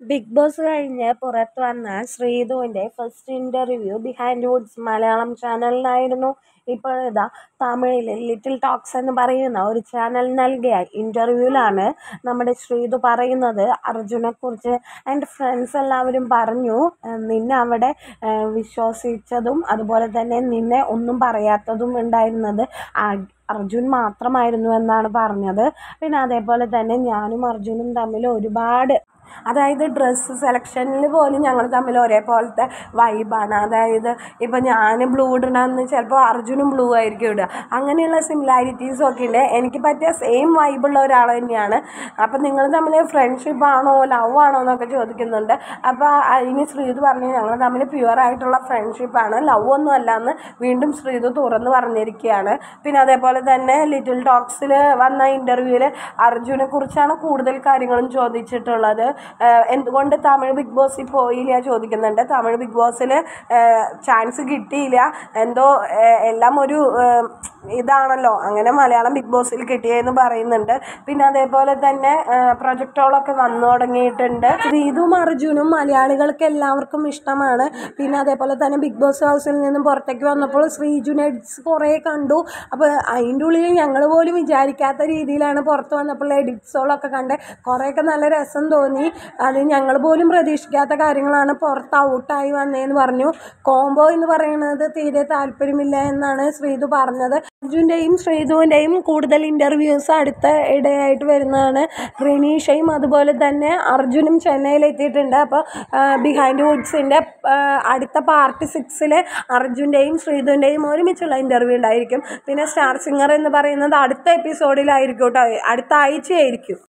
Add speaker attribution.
Speaker 1: big boss കഴിഞ്ഞ് പുറത്ത് വന്ന ശ്രീധുവിൻ്റെ first interview Behindwoods Malayalam ചാനലിനായിരുന്നു ഇപ്പോഴിതാ തമിഴിൽ ലിറ്റിൽ ടോക്സ് എന്ന് പറയുന്ന ഒരു ചാനൽ നൽകിയ ഇൻ്റർവ്യൂവിലാണ് നമ്മുടെ ശ്രീധു പറയുന്നത് അർജുനെക്കുറിച്ച് എൻ്റെ ഫ്രണ്ട്സ് എല്ലാവരും പറഞ്ഞു നിന്നെ അവിടെ വിശ്വസിച്ചതും അതുപോലെ തന്നെ നിന്നെ ഒന്നും പറയാത്തതും ഉണ്ടായിരുന്നത് അർജുൻ മാത്രമായിരുന്നു എന്നാണ് പറഞ്ഞത് പിന്നെ അതേപോലെ തന്നെ ഞാനും അർജുനും തമ്മിൽ ഒരുപാട് അതായത് ഡ്രസ്സ് സെലക്ഷനിൽ പോലും ഞങ്ങൾ തമ്മിൽ ഒരേപോലത്തെ വൈബാണ് അതായത് ഇപ്പം ഞാൻ ബ്ലൂ ഇടണമെന്ന് ചിലപ്പോൾ അർജുനും ബ്ലൂ ആയിരിക്കും ഇടുക അങ്ങനെയുള്ള സിമിലാരിറ്റീസും ഒക്കെ ഉണ്ട് എനിക്ക് പറ്റിയ സെയിം വൈബുള്ള ഒരാൾ തന്നെയാണ് അപ്പം നിങ്ങൾ തമ്മിൽ ഫ്രണ്ട്ഷിപ്പ് ആണോ ലവ് ആണോ എന്നൊക്കെ ചോദിക്കുന്നുണ്ട് അപ്പോൾ അതിന് ശ്രീതു പറഞ്ഞു ഞങ്ങൾ തമ്മിൽ പ്യുവർ ആയിട്ടുള്ള ഫ്രണ്ട്ഷിപ്പാണ് ലവ് ഒന്നും അല്ല എന്ന് വീണ്ടും ശ്രീതു തുറന്ന് പറഞ്ഞിരിക്കുകയാണ് പിന്നെ അതേപോലെ തന്നെ ലിറ്റിൽ ടോക്സിൽ വന്ന ഇൻ്റർവ്യൂവിൽ അർജുനെ കുറിച്ചാണ് കൂടുതൽ കാര്യങ്ങളും ചോദിച്ചിട്ടുള്ളത് എന്തുകൊണ്ട് തമിഴ് ബിഗ് ബോസിൽ പോയില്ല ചോദിക്കുന്നുണ്ട് തമിഴ് ബിഗ് ബോസിൽ ചാൻസ് കിട്ടിയില്ല എന്തോ എല്ലാം ഒരു ഇതാണല്ലോ അങ്ങനെ മലയാളം ബിഗ് ബോസിൽ കിട്ടിയെന്ന് പറയുന്നുണ്ട് പിന്നെ അതേപോലെ തന്നെ പ്രൊജക്റ്റുകളൊക്കെ വന്നു തുടങ്ങിയിട്ടുണ്ട് ശ്രീതും അർജുനും മലയാളികൾക്ക് എല്ലാവർക്കും ഇഷ്ടമാണ് പിന്നെ അതേപോലെ തന്നെ ബിഗ് ബോസ് ഹൗസിൽ നിന്നും പുറത്തേക്ക് വന്നപ്പോൾ ശ്രീജുൻ എഡിറ്റ്സ് കുറേ കണ്ടു അപ്പോൾ അതിൻ്റെ ഉള്ളിൽ ഞങ്ങൾ പോലും വിചാരിക്കാത്ത രീതിയിലാണ് പുറത്ത് വന്നപ്പോൾ എഡിറ്റ്സുകളൊക്കെ കണ്ട് കുറേയൊക്കെ നല്ല രസം തോന്നി അത് ഞങ്ങൾ പോലും പ്രതീക്ഷിക്കാത്ത കാര്യങ്ങളാണ് പുറത്ത് ഔട്ടായി വന്നതെന്ന് പറഞ്ഞു കോംബോ എന്ന് പറയുന്നത് തീരെ താല്പര്യമില്ല എന്നാണ് ശ്രീതു പറഞ്ഞത് അർജുൻ്റെയും ശ്രീധുവിൻ്റെയും കൂടുതൽ ഇൻ്റർവ്യൂസ് അടുത്ത ഇടയായിട്ട് വരുന്നതാണ് റിനീഷയും അതുപോലെ തന്നെ അർജുനും ചെന്നൈയിൽ എത്തിയിട്ടുണ്ട് അപ്പോൾ ബിഹൈൻഡ് വുഡ്സിൻ്റെ അടുത്ത പാർട്ട് സിക്സിൽ അർജുൻ്റെയും ശ്രീധുവിൻ്റെയും ഒരുമിച്ചുള്ള ഇൻ്റർവ്യൂ ഉണ്ടായിരിക്കും പിന്നെ സ്റ്റാർ സിംഗർ എന്ന് പറയുന്നത് അടുത്ത എപ്പിസോഡിലായിരിക്കും കേട്ടോ അടുത്ത ആഴ്ചയായിരിക്കും